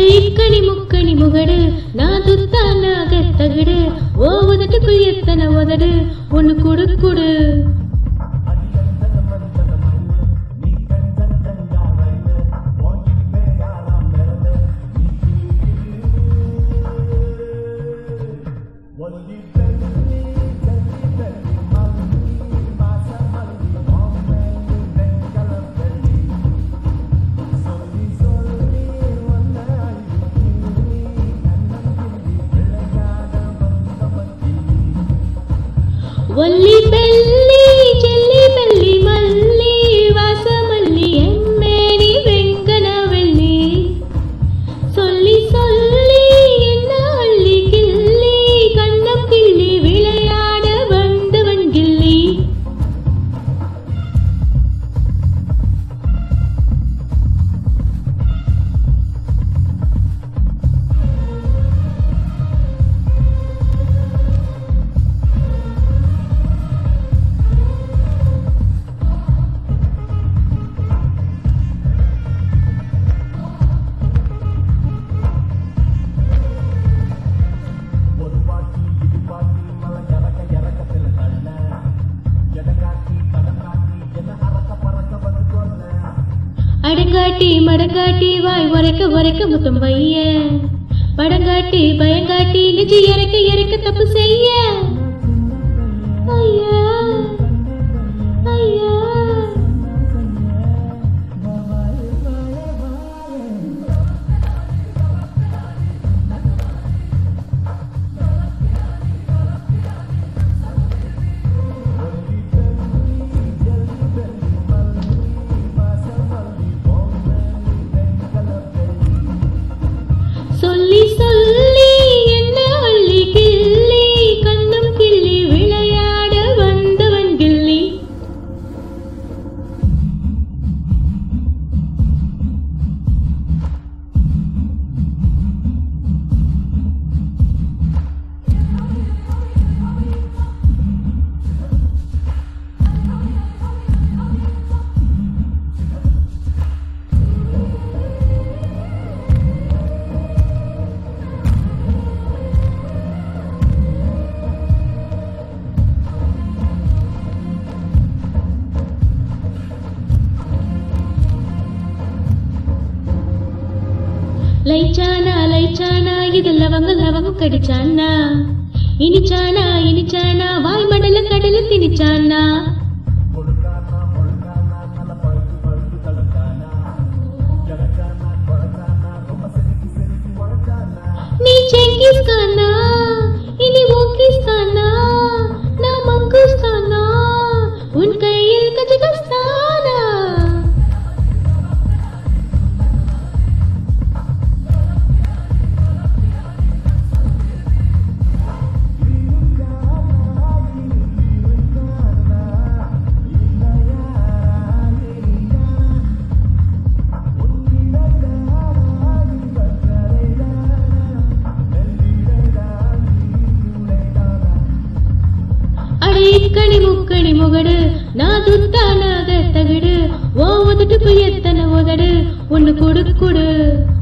இக்கணி முக்கணி முகடு நான் துத்தானாக தகடு ஓ உதட்டுக்குள் எத்தனை உதடு ஒன்னு குடு குடு ஒல்லி பெல்லி ஜெல்லி பெல்லி மல்லி வாசமல்லி எம்மேனி வெங்கன வெள்ளி சொல்லி சொல்லி என்ன அள்ளி கிள்ளி கண்ணம் கிள்ளி விளையாட வந்தவன் கிள்ளி அடங்காட்டி மடங்காட்டி வாய் உரைக்க உரைக்க முத்தம் வைய படங்காட்டி பயங்காட்டி நிஜி இறக்க இறக்க தப்பு செய்ய ஐயா ஐயா சொல்லி சொல்லி என்ன அள்ளி கிள்ளி கண்ணும் கிள்ளி விளையாட வந்தவன் கிள்ளி லைச்சானா லைச்சானா இது லவங்க லவங்கம் கடிச்சானா இனிச்சானா இனிச்சானா வாய் மடல கடல திணிச்சானா நீ செங்கிஸ்கானா இனி ஓகிஸ்தானா நான் மங்குஸ்தானா உன் கையில் கஜகஸ்தானா அட இக்கணி முக்கணி முகடு நான் துத்தானாக தகடு ஓ உதட்டுக்கு எத்தனை உதடு ஒன்னு குடு குடு